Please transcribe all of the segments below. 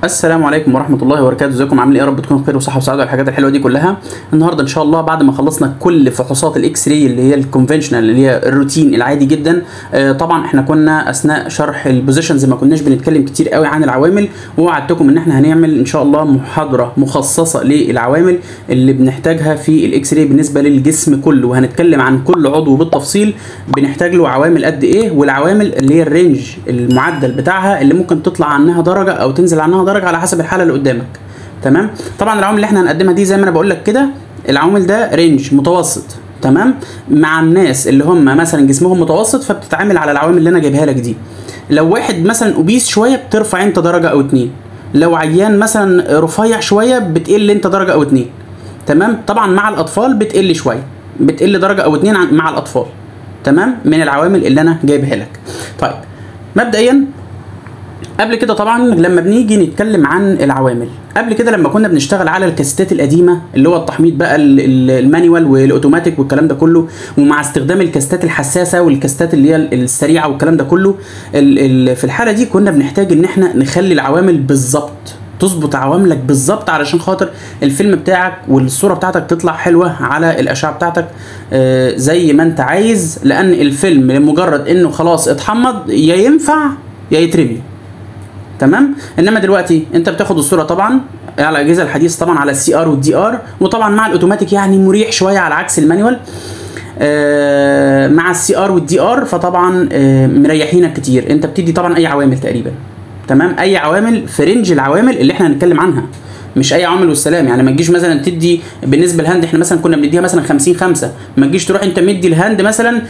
السلام عليكم ورحمة الله وبركاته ازيكم عاملين ايه يا رب تكونوا بخير وصحة وسعادة والحاجات الحلوة دي كلها النهاردة ان شاء الله بعد ما خلصنا كل فحوصات الاكس راي اللي هي الكونفنشنال اللي هي الروتين العادي جدا آه طبعا احنا كنا اثناء شرح البوزيشنز ما كناش بنتكلم كتير قوي عن العوامل ووعدتكم ان احنا هنعمل ان شاء الله محاضرة مخصصة للعوامل اللي بنحتاجها في الاكس راي بالنسبة للجسم كله وهنتكلم عن كل عضو بالتفصيل بنحتاج له عوامل قد ايه والعوامل اللي هي الرينج المعدل بتاعها اللي ممكن تطلع عنها درجة او تنزل عنها درجة على حسب الحالة اللي قدامك تمام طبعا العوامل اللي احنا هنقدمها دي زي ما انا بقول لك كده العوامل ده رينج متوسط تمام مع الناس اللي هم مثلا جسمهم متوسط فبتتعامل على العوامل اللي انا جايبها لك دي لو واحد مثلا اوبيس شويه بترفع انت درجه او اتنين لو عيان مثلا رفيع شويه بتقل انت درجه او اتنين تمام طبعا مع الاطفال بتقل شويه بتقل درجه او اتنين عن- مع الاطفال تمام من العوامل اللي انا جايبها لك طيب مبدئيا قبل كده طبعا لما بنيجي نتكلم عن العوامل قبل كده لما كنا بنشتغل على الكاسيتات القديمه اللي هو التحميض بقى ال- ال- المانيوال والاوتوماتيك والكلام ده كله ومع استخدام الكاسيتات الحساسه والكاسيتات اللي هي ال- السريعه والكلام ده كله ال ال في الحاله دي كنا بنحتاج ان احنا نخلي العوامل بالظبط تظبط عواملك بالظبط علشان خاطر الفيلم بتاعك والصوره بتاعتك تطلع حلوه على الاشعه بتاعتك آه، زي ما انت عايز لان الفيلم لمجرد انه خلاص اتحمض يا ينفع يا يترمي تمام انما دلوقتي انت بتاخد الصوره طبعا على الاجهزه الحديثه طبعا على السي ار والدي ار وطبعا مع الاوتوماتيك يعني مريح شويه على عكس المانيوال آه مع السي ار والدي ار فطبعا آه مريحينك كتير انت بتدي طبعا اي عوامل تقريبا تمام اي عوامل في رينج العوامل اللي احنا هنتكلم عنها مش اي عوامل والسلام يعني ما تجيش مثلا تدي بالنسبه للهاند احنا مثلا كنا بنديها مثلا 50 5 ما تجيش تروح انت مدي الهاند مثلا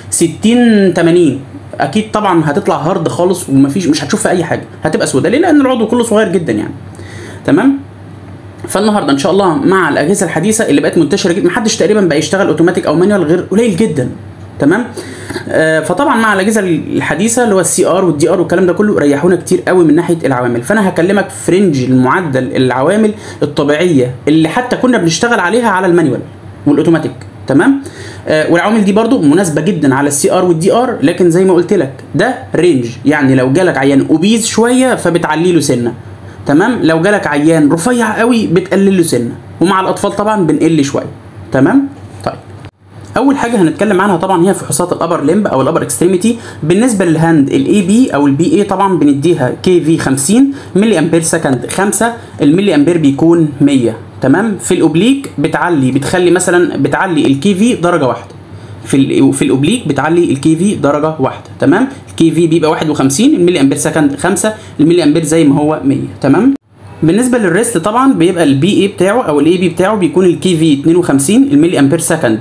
60 80 اكيد طبعا هتطلع هارد خالص ومفيش مش هتشوف فيها اي حاجه هتبقى سوداء ليه لان العضو كله صغير جدا يعني تمام فالنهارده ان شاء الله مع الاجهزه الحديثه اللي بقت منتشره جدا محدش تقريبا بقى يشتغل اوتوماتيك او مانيوال غير قليل جدا تمام آه فطبعا مع الاجهزه الحديثه اللي هو السي ار والدي ار والكلام ده كله ريحونا كتير قوي من ناحيه العوامل فانا هكلمك في رينج المعدل العوامل الطبيعيه اللي حتى كنا بنشتغل عليها على المانيوال والاوتوماتيك تمام آه والعوامل دي برضو مناسبه جدا على السي ار والدي ار لكن زي ما قلت لك ده رينج يعني لو جالك عيان اوبيز شويه فبتعلي له سنه تمام لو جالك عيان رفيع قوي بتقلل له سنه ومع الاطفال طبعا بنقل شويه تمام طيب اول حاجه هنتكلم عنها طبعا هي فحوصات الابر ليمب او الابر اكستريميتي بالنسبه للهاند الاي بي او البي اي طبعا بنديها كي في 50 ملي امبير سكند 5 الملي امبير بيكون 100 تمام في الاوبليك بتعلي بتخلي مثلا بتعلي الكي في درجه واحده في ال في الاوبليك بتعلي الكي في درجه واحده تمام الكي في بيبقى 51 الملي امبير سكند 5 الملي امبير زي ما هو 100 تمام بالنسبه للريست طبعا بيبقى البي اي بتاعه او الاي بي بتاعه بيكون الكي في 52 الملي امبير سكند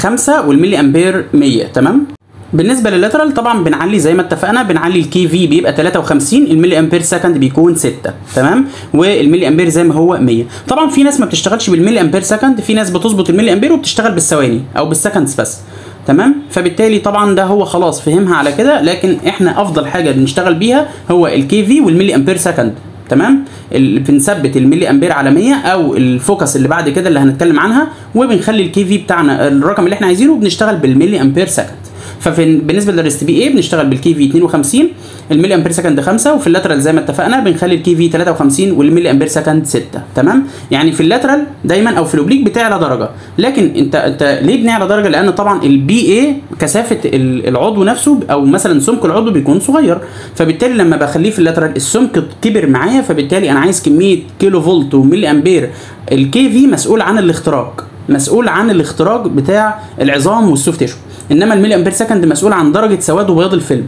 5 والملي امبير 100 تمام بالنسبه لللاترال طبعا بنعلي زي ما اتفقنا بنعلي الكي في بيبقى 53 الملي امبير سكند بيكون 6 تمام والملي امبير زي ما هو 100 طبعا في ناس ما بتشتغلش بالملي امبير سكند في ناس بتظبط الملي امبير وبتشتغل بالثواني او بالسكندز بس تمام فبالتالي طبعا ده هو خلاص فهمها على كده لكن احنا افضل حاجه بنشتغل بيها هو الكي في والملي امبير سكند تمام اللي بنثبت الملي امبير على 100 او الفوكس اللي بعد كده اللي هنتكلم عنها وبنخلي الكي في بتاعنا الرقم اللي احنا عايزينه وبنشتغل بالملي امبير سكند فبالنسبه للريست بي اي بنشتغل بالكي في 52 الملي امبير سكند 5 وفي اللاترال زي ما اتفقنا بنخلي الكي في 53 والملي امبير سكند 6 تمام يعني في اللاترال دايما او في الاوبليك بتعلى درجه لكن انت انت ليه بنعلى درجه لان طبعا البي اي كثافه ال- العضو نفسه او مثلا سمك العضو بيكون صغير فبالتالي لما بخليه في اللاترال السمك كبر معايا فبالتالي انا عايز كميه كيلو فولت وملي امبير الكي في مسؤول عن الاختراق مسؤول عن الاختراق بتاع العظام والسوفت تيشو انما الملي امبير سكند مسؤول عن درجه سواد وبياض الفيلم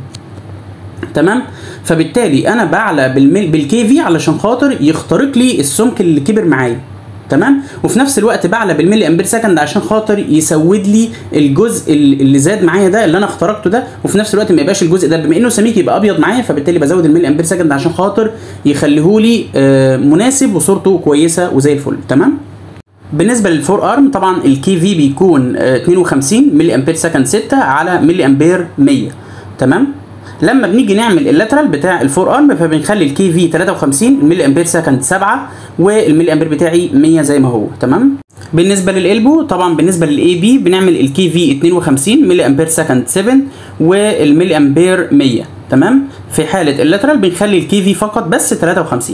تمام فبالتالي انا بعلى بالميل بالكي في علشان خاطر يخترق لي السمك اللي كبر معايا تمام وفي نفس الوقت بعلى بالملي امبير سكند عشان خاطر يسود لي الجزء ال- اللي زاد معايا ده اللي انا اخترقته ده وفي نفس الوقت ما يبقاش الجزء ده بما انه سميك يبقى ابيض معايا فبالتالي بزود الملي امبير سكند عشان خاطر يخليهولي آه، مناسب وصورته كويسه وزي الفل تمام بالنسبه للفور ارم طبعا الكي في بيكون آه، 52 ملي امبير سكند 6 على ملي امبير 100 تمام لما بنيجي نعمل اللاترال بتاع الفور ارم فبنخلي الكي في 53 الملي امبير سكند 7 والملي امبير بتاعي 100 زي ما هو تمام بالنسبه للالبو طبعا بالنسبه للاي بي بنعمل الكي في 52 ملي امبير سكند 7 والملي امبير 100 تمام في حاله اللاترال بنخلي الكي في فقط بس 53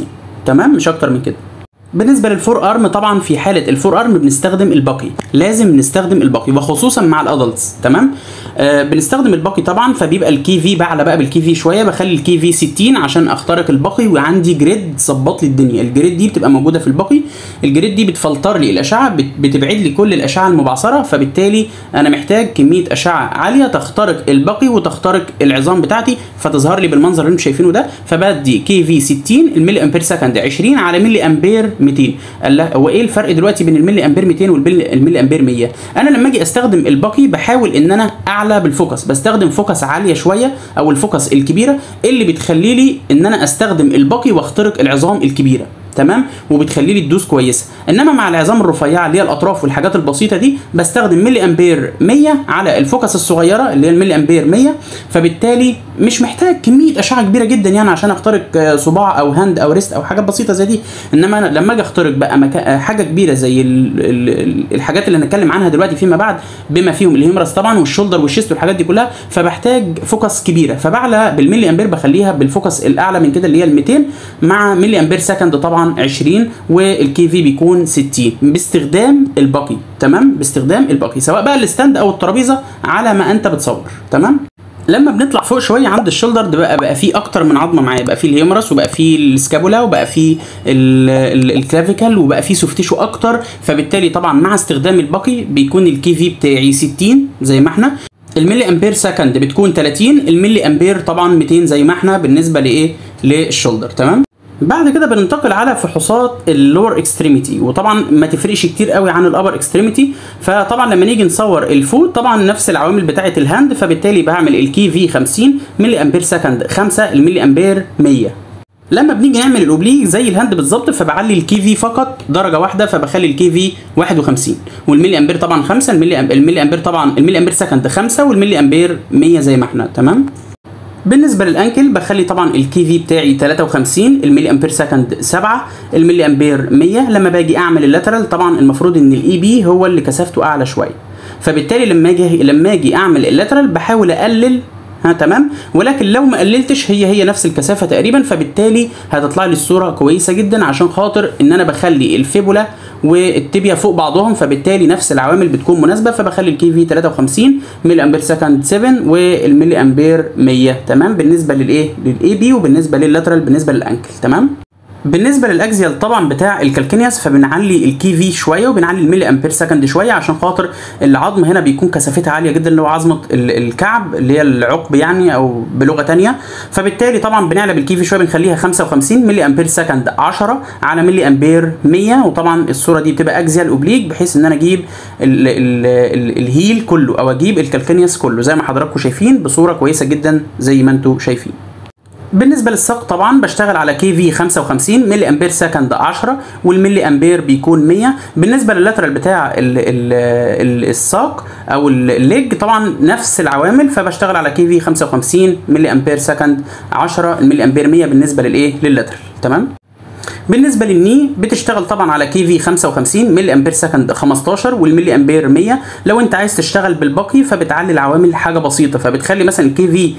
تمام مش اكتر من كده بالنسبه للفور ارم طبعا في حاله الفور ارم بنستخدم الباقي لازم نستخدم الباقي وخصوصا مع الادلتس تمام آه بنستخدم الباقي طبعا فبيبقى الكي في بعلى بقى بالكي في شويه بخلي الكي في 60 عشان اخترق الباقي وعندي جريد ظبط لي الدنيا الجريد دي بتبقى موجوده في الباقي الجريد دي بتفلتر لي الاشعه بت- بتبعد لي كل الاشعه المبعثره فبالتالي انا محتاج كميه اشعه عاليه تخترق الباقي وتخترق العظام بتاعتي فتظهر لي بالمنظر اللي انتم شايفينه ده فبدي كي في 60 الملي امبير سكند 20 على ملي امبير 200 قال لا هو ايه الفرق دلوقتي بين الملي امبير 200 والملي امبير 100 انا لما اجي استخدم الباقي بحاول ان انا اعلى بالفوكس بستخدم فوكس عاليه شويه او الفوكس الكبيره اللي بتخلي لي ان انا استخدم الباقي واخترق العظام الكبيره تمام وبتخلي لي الدوس كويسه انما مع العظام الرفيعه اللي هي الاطراف والحاجات البسيطه دي بستخدم ملي امبير 100 على الفوكس الصغيره اللي هي الملي امبير 100 فبالتالي مش محتاج كميه اشعه كبيره جدا يعني عشان اخترق آه، صباع او هاند او ريست او حاجات بسيطه زي دي انما أنا لما اجي اخترق بقى مكا... آه، حاجه كبيره زي ال... ال... ال- الحاجات اللي هنتكلم عنها دلوقتي فيما بعد بما فيهم الهيمرس طبعا والشولدر والشيست والحاجات دي كلها فبحتاج فوكس كبيره فبعلى بالملي امبير بخليها بالفوكس الاعلى من كده اللي هي ال 200 مع ملي امبير سكند طبعا 20 والكي في بيكون 60 باستخدام الباقي تمام باستخدام الباقي سواء بقى الستاند او الترابيزه على ما انت بتصور تمام لما بنطلع فوق شويه عند الشولدر ده بقى بقى فيه اكتر من عظمه معايا بقى فيه الهيومرس وبقى فيه السكابولا وبقى فيه ال- ال- الكلافيكال وبقى فيه سوفتيشو اكتر فبالتالي طبعا مع استخدام الباقي بيكون الكي في بتاعي 60 زي ما احنا الملي امبير سكند بتكون 30 الملي امبير طبعا 200 زي ما احنا بالنسبه لايه للشولدر تمام بعد كده بننتقل على فحوصات اللور اكستريميتي وطبعا ما تفرقش كتير قوي عن الابر اكستريميتي فطبعا لما نيجي نصور الفوت طبعا نفس العوامل بتاعه الهاند فبالتالي بعمل الكي في 50 ملي امبير سكند 5 الملي امبير 100 لما بنيجي نعمل الاوبليك زي الهاند بالظبط فبعلي الكي في فقط درجه واحده فبخلي الكي في 51 والملي امبير طبعا 5 الملي أمبير الملي امبير طبعا الملي امبير سكند 5 والملي امبير 100 زي ما احنا تمام بالنسبه للانكل بخلي طبعا الكي في بتاعي 53 الملي امبير سكند 7 الملي امبير 100 لما باجي اعمل اللاترال طبعا المفروض ان الاي بي هو اللي كثافته اعلى شويه فبالتالي لما اجي لما اجي اعمل اللاترال بحاول اقلل ها تمام ولكن لو ما قللتش هي هي نفس الكثافه تقريبا فبالتالي هتطلع لي الصوره كويسه جدا عشان خاطر ان انا بخلي الفيبولا والتibia فوق بعضهم فبالتالي نفس العوامل بتكون مناسبه فبخلي الكي في 53 ملي امبير سكند 7 والملي امبير 100 تمام بالنسبه للايه للاي بي وبالنسبه لللاترال بالنسبه للانكل تمام بالنسبه للاكزيال طبعا بتاع الكالكينياس فبنعلي الكي في شويه وبنعلي الملي امبير سكند شويه عشان خاطر العظم هنا بيكون كثافتها عاليه جدا اللي هو عظمه ال- الكعب اللي هي العقب يعني او بلغه تانية فبالتالي طبعا بنعلى بالكي في شويه بنخليها 55 ملي امبير سكند 10 على ملي امبير 100 وطبعا الصوره دي بتبقى اكزيال اوبليك بحيث ان انا اجيب ال ال ال الهيل كله او اجيب الكالكينياس كله زي ما حضراتكم شايفين بصوره كويسه جدا زي ما انتم شايفين بالنسبه للساق طبعا بشتغل على كي في 55 ملي امبير سكند 10 والملي امبير بيكون 100 بالنسبه لللاترال بتاع ال ال ال الساق او الليج طبعا نفس العوامل فبشتغل على كي في 55 ملي امبير سكند 10 الملي امبير 100 بالنسبه للايه لللاترال تمام بالنسبه للني بتشتغل طبعا على كي في 55 ملي امبير سكند 15 والملي امبير 100 لو انت عايز تشتغل بالباقي فبتعلي العوامل حاجه بسيطه فبتخلي مثلا الكي في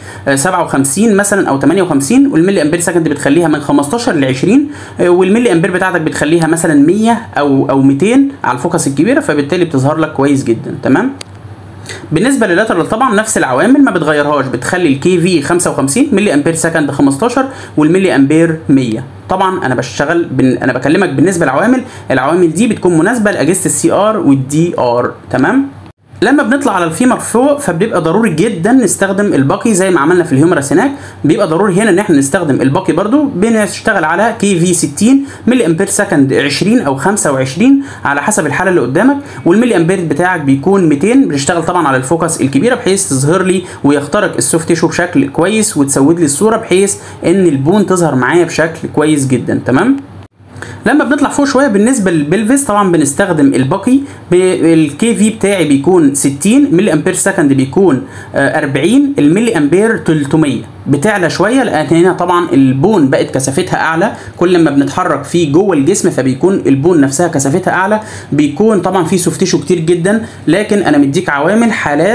57 مثلا او 58 والملي امبير سكند بتخليها من 15 ل 20 آه، والملي امبير بتاعتك بتخليها مثلا 100 او او 200 على الفوكس الكبيره فبالتالي بتظهر لك كويس جدا تمام بالنسبه لللاترال طبعا نفس العوامل ما بتغيرهاش بتخلي الكي في 55 ملي امبير سكند 15 والملي امبير 100 طبعا انا بشتغل بن... انا بكلمك بالنسبه للعوامل العوامل دي بتكون مناسبه لاجهزه السي ار والدي ار تمام لما بنطلع على الفيمر فوق فبيبقى ضروري جدا نستخدم الباقي زي ما عملنا في الهيومرس هناك بيبقى ضروري هنا ان احنا نستخدم الباقي برضو بنشتغل على كي في 60 ملي امبير سكند 20 او 25 على حسب الحاله اللي قدامك والملي امبير بتاعك بيكون 200 بنشتغل طبعا على الفوكس الكبيره بحيث تظهر لي ويخترق السوفت تيشو بشكل كويس وتسود لي الصوره بحيث ان البون تظهر معايا بشكل كويس جدا تمام لما بنطلع فوق شويه بالنسبه للبلفس طبعا بنستخدم الباقي الكي في بتاعي بيكون 60 ملي امبير سكند بيكون آه، 40 الملي امبير 300 بتعلى شويه لان هنا طبعا البون بقت كثافتها اعلى كل ما بنتحرك فيه جوه الجسم فبيكون البون نفسها كثافتها اعلى بيكون طبعا في سوفت تيشو كتير جدا لكن انا مديك عوامل حالات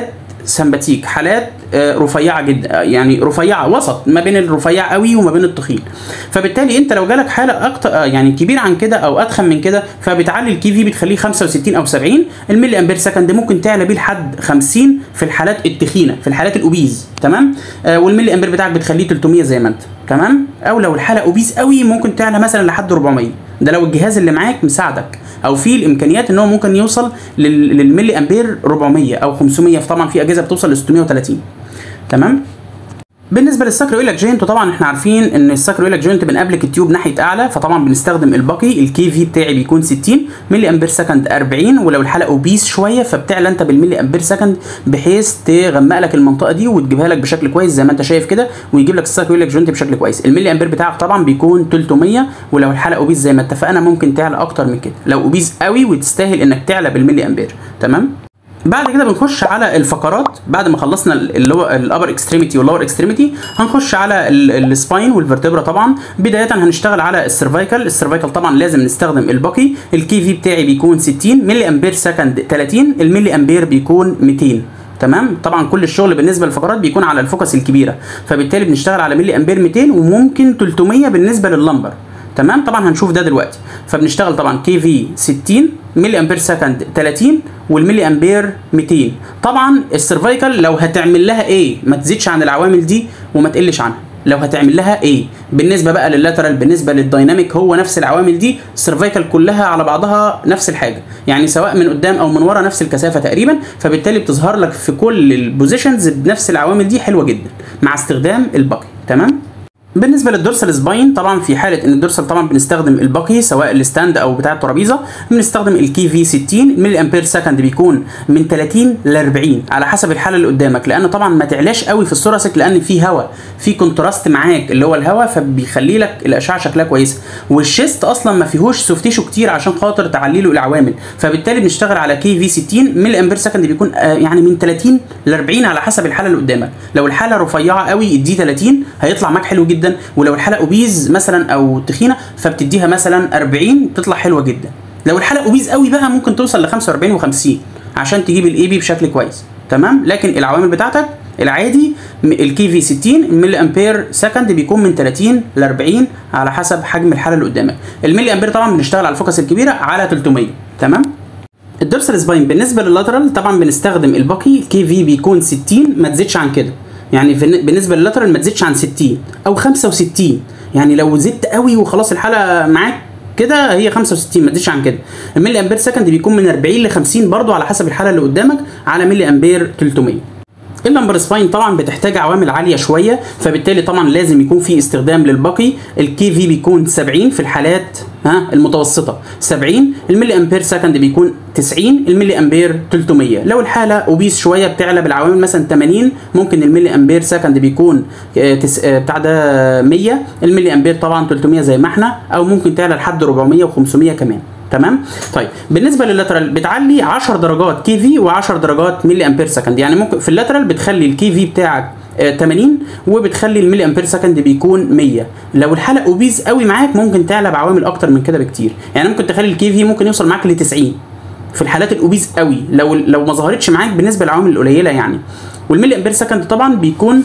سمباتيك حالات آه، رفيعه جدا آه، يعني رفيعه وسط ما بين الرفيع قوي وما بين التخين فبالتالي انت لو جالك حاله اكتر آه، يعني كبير عن كده او اتخن من كده فبتعلي الكي في بتخليه 65 او 70 الملي امبير سكند ممكن تعلى بيه لحد 50 في الحالات التخينه في الحالات الاوبيز تمام آه والملي امبير بتاعك بتخليه 300 زي ما انت تمام او لو الحاله اوبيز قوي ممكن تعلى مثلا لحد 400 ده لو الجهاز اللي معاك مساعدك او في الامكانيات ان هو ممكن يوصل لل- للملي امبير 400 او 500 طبعا في اجهزه بتوصل ل 630 تمام بالنسبه للساكرويلك جوينت طبعا احنا عارفين ان الساكرويلك جوينت بنقابلك التيوب ناحيه اعلى فطبعا بنستخدم الباقي الكي في بتاعي بيكون 60 ملي امبير سكند 40 ولو الحاله اوبيس شويه فبتعلى انت بالملي امبير سكند بحيث تغمق لك المنطقه دي وتجيبها لك بشكل كويس زي ما انت شايف كده ويجيب لك الساكرويلك جوينت بشكل كويس الملي امبير بتاعك طبعا بيكون 300 ولو الحاله اوبيس زي ما اتفقنا ممكن تعلى اكتر من كده لو اوبيس قوي وتستاهل انك تعلى بالملي امبير تمام بعد كده بنخش على الفقرات بعد ما خلصنا اللي هو الابر اكستريميتي واللور اكستريميتي هنخش على السباين والفرتبرا طبعا بدايه هنشتغل على السيرفايكال السيرفايكال طبعا لازم نستخدم الباقي الكي في بتاعي بيكون 60 ملي امبير سكند 30 الملي امبير بيكون 200 تمام طبعا كل الشغل بالنسبه للفقرات بيكون على الفوكس الكبيره فبالتالي بنشتغل على ملي امبير 200 وممكن 300 بالنسبه لللمبر تمام طبعا هنشوف ده دلوقتي فبنشتغل طبعا كي في 60 ملي امبير سكند 30 والملي امبير 200 طبعا السيرفايكال لو هتعمل لها ايه ما تزيدش عن العوامل دي وما تقلش عنها لو هتعمل لها ايه بالنسبه بقى لللاترال بالنسبه للدايناميك هو نفس العوامل دي السيرفايكال كلها على بعضها نفس الحاجه يعني سواء من قدام او من ورا نفس الكثافه تقريبا فبالتالي بتظهر لك في كل البوزيشنز بنفس العوامل دي حلوه جدا مع استخدام الباقي تمام بالنسبه للدورسال سباين طبعا في حاله ان الدورسال طبعا بنستخدم الباقي سواء الستاند او بتاع الترابيزه بنستخدم الكي في 60 ملي امبير سكند بيكون من 30 ل 40 على حسب الحاله اللي قدامك لان طبعا ما تعلاش قوي في الثوراسيك لان في هواء في كونتراست معاك اللي هو الهواء فبيخلي لك الاشعه شكلها كويسه والشيست اصلا ما فيهوش سوفتيشو كتير عشان خاطر تعلي له العوامل فبالتالي بنشتغل على كي في 60 ملي امبير سكند بيكون آه يعني من 30 ل 40 على حسب الحاله اللي قدامك لو الحاله رفيعه قوي ادي 30 هيطلع معاك حلو جدا ولو الحاله اوبيز مثلا او تخينه فبتديها مثلا 40 تطلع حلوه جدا لو الحاله اوبيز قوي بقى ممكن توصل ل 45 و50 عشان تجيب الاي بي بشكل كويس تمام لكن العوامل بتاعتك العادي الكي في 60 ملي امبير سكند بيكون من 30 ل 40 على حسب حجم الحاله اللي قدامك الملي امبير طبعا بنشتغل على الفوكس الكبيره على 300 تمام الدورسال سباين بالنسبه لللاترال طبعا بنستخدم الباقي كي في بيكون 60 ما تزيدش عن كده يعني في- بالنسبه لللاترال ما تزيدش عن 60 او 65 يعني لو زدت قوي وخلاص الحاله معاك كده هي 65 ما تزيدش عن كده الملي امبير سكند بيكون من 40 ل 50 برضو على حسب الحاله اللي قدامك على ملي امبير 300 اللمبر سباين طبعا بتحتاج عوامل عاليه شويه فبالتالي طبعا لازم يكون في استخدام للباقي الكي في بيكون 70 في الحالات ها المتوسطه 70 الملي امبير سكند بيكون 90 الملي امبير 300 لو الحاله اوبيس شويه بتعلى بالعوامل مثلا 80 ممكن الملي امبير سكند بيكون آه، تس- آه، بتاع ده 100 الملي امبير طبعا 300 زي ما احنا او ممكن تعلى لحد 400 و500 كمان تمام طيب بالنسبه لللاترال بتعلي 10 درجات كي في و10 درجات ملي امبير سكند يعني ممكن في اللاترال بتخلي الكي في بتاعك آه، 80 وبتخلي الملي امبير سكند بيكون 100 لو الحاله اوبيز قوي معاك ممكن تعلى بعوامل اكتر من كده بكتير يعني ممكن تخلي الكي في ممكن يوصل معاك ل 90 في الحالات الاوبيز قوي لو لو ما ظهرتش معاك بالنسبه للعوامل القليله يعني والملي امبير سكند طبعا بيكون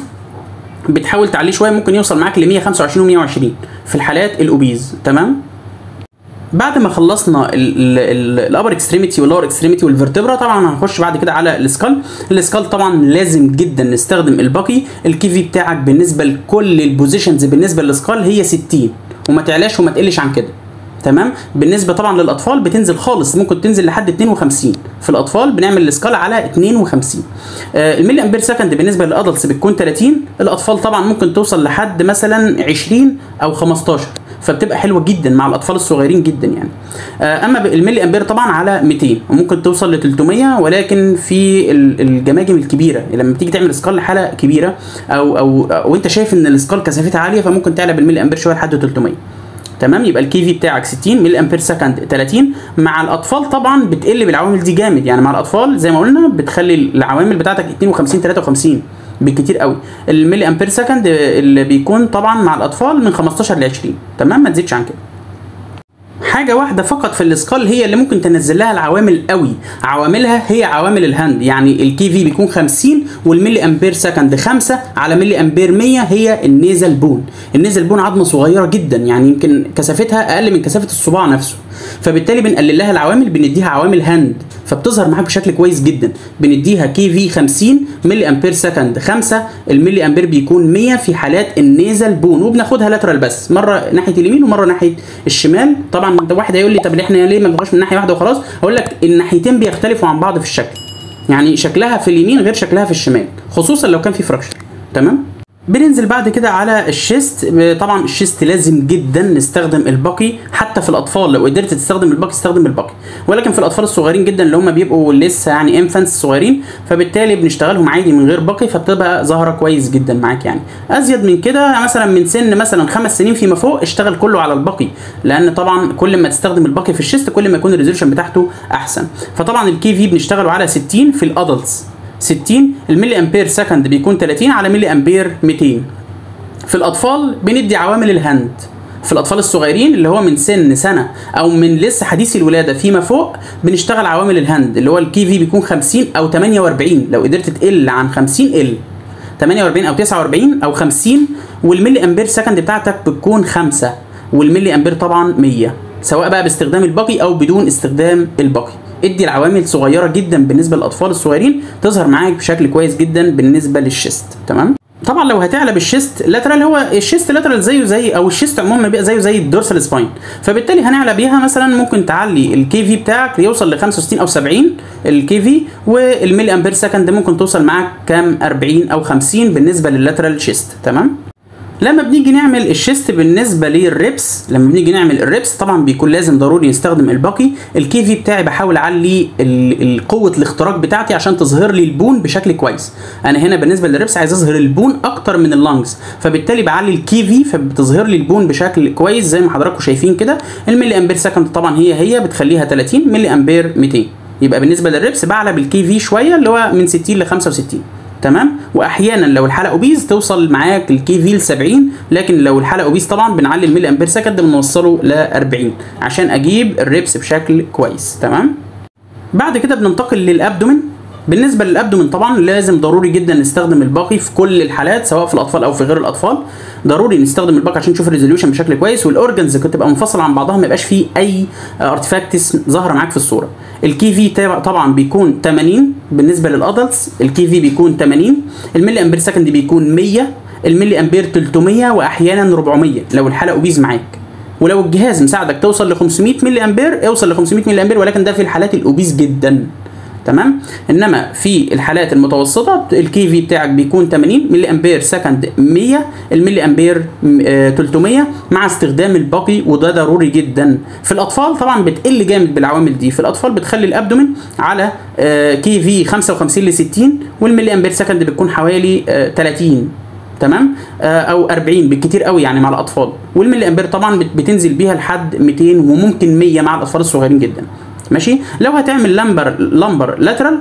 بتحاول تعليه شويه ممكن يوصل معاك ل 125 و120 في الحالات الاوبيز تمام بعد ما خلصنا الابر اكستريميتي واللور اكستريميتي والفرتبرا طبعا هنخش بعد كده على السكال السكال طبعا لازم جدا نستخدم الباقي الكي في بتاعك بالنسبه لكل البوزيشنز بالنسبه للسكال هي 60 وما تعلاش وما تقلش عن كده تمام بالنسبه طبعا للاطفال بتنزل خالص ممكن تنزل لحد 52 في الاطفال بنعمل السكال على 52 آه الملي امبير سكند بالنسبه للادلتس بتكون 30 الاطفال طبعا ممكن توصل لحد مثلا 20 او 15 فبتبقى حلوه جدا مع الاطفال الصغيرين جدا يعني آه اما الملي امبير طبعا على 200 وممكن توصل ل 300 ولكن في ال- الجماجم الكبيره لما بتيجي تعمل سكال لحاله كبيره او او وانت شايف ان السكال كثافتها عاليه فممكن تعلى بالملي امبير شويه لحد 300 تمام يبقى الكي في بتاعك 60 ملي امبير سكند 30 مع الاطفال طبعا بتقل بالعوامل دي جامد يعني مع الاطفال زي ما قلنا بتخلي العوامل بتاعتك 52 53 بالكتير قوي الملي امبير سكند اللي بيكون طبعا مع الاطفال من 15 ل 20 تمام ما تزيدش عن كده حاجه واحده فقط في الاسكال هي اللي ممكن تنزل لها العوامل قوي عواملها هي عوامل الهاند يعني الكي في بيكون 50 والملي امبير سكند 5 على ملي امبير 100 هي النيزل بون النيزل بون عظمه صغيره جدا يعني يمكن كثافتها اقل من كثافه الصباع نفسه فبالتالي بنقلل لها العوامل بنديها عوامل هاند فبتظهر معاك بشكل كويس جدا بنديها كي في 50 ملي امبير سكند 5 الملي امبير بيكون 100 في حالات النيزل بون وبناخدها لاترال بس مره ناحيه اليمين ومره ناحيه الشمال طبعا ده واحد هيقول لي طب احنا ليه ما بناخدش من ناحيه واحده وخلاص اقول لك الناحيتين بيختلفوا عن بعض في الشكل يعني شكلها في اليمين غير شكلها في الشمال خصوصا لو كان في فراكشر تمام بننزل بعد كده على الشيست طبعا الشيست لازم جدا نستخدم الباقي حتى في الاطفال لو قدرت تستخدم الباقي استخدم الباقي ولكن في الاطفال الصغيرين جدا اللي هم بيبقوا لسه يعني انفانتس صغيرين فبالتالي بنشتغلهم عادي من غير باقي فبتبقى ظاهره كويس جدا معاك يعني ازيد من كده مثلا من سن مثلا خمس سنين فيما فوق اشتغل كله على الباقي لان طبعا كل ما تستخدم الباقي في الشيست كل ما يكون الريزولوشن بتاعته احسن فطبعا الكي في بنشتغله على 60 في الادلتس 60 الملي امبير سكند بيكون 30 على ملي امبير 200 في الاطفال بندي عوامل الهاند في الاطفال الصغيرين اللي هو من سن سنه او من لسه حديث الولاده فيما فوق بنشتغل عوامل الهاند اللي هو الكي في بيكون 50 او 48 لو قدرت تقل عن 50 ال 48 او 49 او 50 والملي امبير سكند بتاعتك بتكون 5 والملي امبير طبعا 100 سواء بقى باستخدام الباقي او بدون استخدام الباقي ادي العوامل صغيره جدا بالنسبه للاطفال الصغيرين تظهر معاك بشكل كويس جدا بالنسبه للشيست تمام طبعا لو هتعلى بالشيست لاترال هو الشيست لاترال زيه زي او الشيست عموما بيبقى زيه زي الدورسال سباين فبالتالي هنعلى بيها مثلا ممكن تعلي الكي في بتاعك يوصل ل 65 او 70 الكي في والملي امبير سكند ممكن توصل معاك كام 40 او 50 بالنسبه لللاترال شيست تمام لما بنيجي نعمل الشيست بالنسبه للريبس لما بنيجي نعمل الريبس طبعا بيكون لازم ضروري نستخدم الباقي الكي في بتاعي بحاول اعلي قوه الاختراق بتاعتي عشان تظهر لي البون بشكل كويس انا هنا بالنسبه للريبس عايز اظهر البون اكتر من اللانجز فبالتالي بعلي الكي في فبتظهر لي البون بشكل كويس زي ما حضراتكم شايفين كده الملي امبير سكند طبعا هي هي بتخليها 30 ملي امبير 200 يبقى بالنسبه للريبس بعلى بالكي في شويه اللي هو من 60 ل 65 تمام واحيانا لو الحلقه اوبيز توصل معاك الكي في ل 70 لكن لو الحلقه اوبيز طبعا بنعلي الملي امبير سكند بنوصله ل 40 عشان اجيب الريبس بشكل كويس تمام بعد كده بننتقل للابدومين بالنسبه للابدومين طبعا لازم ضروري جدا نستخدم الباقي في كل الحالات سواء في الاطفال او في غير الاطفال ضروري نستخدم الباقي عشان نشوف الريزوليوشن بشكل كويس والاورجنز تبقى منفصله عن بعضها ما يبقاش فيه اي ارتفاكتس ظاهره معاك في الصوره الكي في طبعا بيكون 80 بالنسبه للادلتس الكي في بيكون 80 الملي امبير سكند بيكون 100 الملي امبير 300 واحيانا 400 لو الحاله اوبيز معاك ولو الجهاز مساعدك توصل ل 500 ملي امبير اوصل ل 500 ملي امبير ولكن ده في الحالات الاوبيز جدا تمام انما في الحالات المتوسطه الكي في بتاعك بيكون 80 ملي امبير سكند 100 الملي امبير 300 مع استخدام الباقي وده ضروري جدا في الاطفال طبعا بتقل جامد بالعوامل دي في الاطفال بتخلي الابدومين على كي في 55 ل 60 والملي امبير سكند بتكون حوالي 30 تمام او 40 بالكتير قوي يعني مع الاطفال والملي امبير طبعا بتنزل بيها لحد 200 وممكن 100 مع الاطفال الصغيرين جدا ماشي لو هتعمل لمبر لمبر لاترال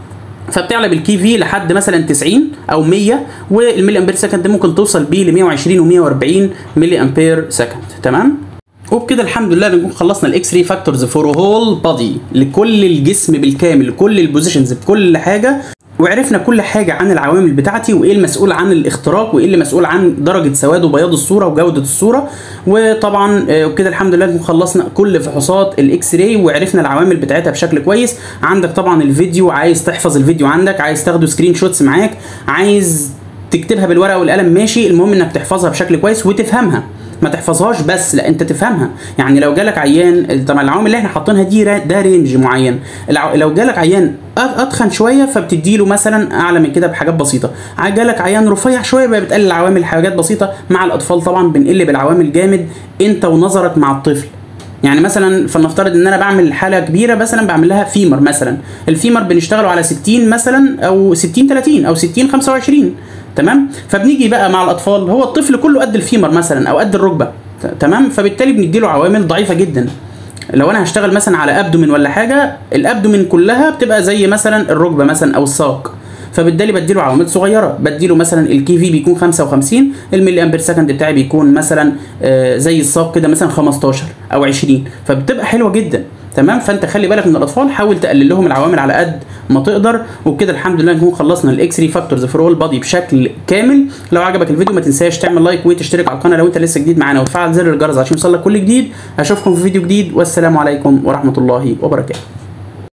فبتعلى بالكي في لحد مثلا 90 او 100 والملي امبير سكند ممكن توصل بيه ل 120 و140 ملي امبير سكند تمام وبكده الحمد لله نكون خلصنا الاكس راي فاكتورز فور هول بادي لكل الجسم بالكامل لكل البوزيشنز بكل حاجه وعرفنا كل حاجة عن العوامل بتاعتي وايه المسؤول عن الاختراق وايه اللي مسؤول عن درجة سواد وبياض الصورة وجودة الصورة وطبعا وبكده الحمد لله نكون خلصنا كل فحوصات الاكس راي وعرفنا العوامل بتاعتها بشكل كويس عندك طبعا الفيديو عايز تحفظ الفيديو عندك عايز تاخده سكرين شوتس معاك عايز تكتبها بالورقة والقلم ماشي المهم انك تحفظها بشكل كويس وتفهمها ما تحفظهاش بس لا انت تفهمها يعني لو جالك عيان طبعا العوامل اللي احنا حاطينها دي ده رينج معين لو جالك عيان اتخن شويه فبتدي له مثلا اعلى من كده بحاجات بسيطه جالك عيان رفيع شويه يبقى بتقلل العوامل حاجات بسيطه مع الاطفال طبعا بنقل بالعوامل جامد انت ونظرك مع الطفل يعني مثلا فلنفترض ان انا بعمل حاله كبيره مثلا بعمل لها فيمر مثلا الفيمر بنشتغله على 60 مثلا او 60 30 او 60 25 تمام فبنيجي بقى مع الاطفال هو الطفل كله قد الفيمر مثلا او قد الركبه تمام فبالتالي بنديله عوامل ضعيفه جدا لو انا هشتغل مثلا على ابدومين ولا حاجه الابدومين كلها بتبقى زي مثلا الركبه مثلا او الساق فبالتالي بديله عوامل صغيره بديله مثلا الكي في بيكون 55 الملي امبير سكند بتاعي بيكون مثلا آه زي الصاج كده مثلا 15 او 20 فبتبقى حلوه جدا تمام فانت خلي بالك من الاطفال حاول تقلل لهم العوامل على قد ما تقدر وبكده الحمد لله نكون خلصنا الاكس ري فاكتورز فور اول بادي بشكل كامل لو عجبك الفيديو ما تنساش تعمل لايك وتشترك على القناه لو انت لسه جديد معانا وتفعل زر الجرس عشان يوصلك كل جديد اشوفكم في فيديو جديد والسلام عليكم ورحمه الله وبركاته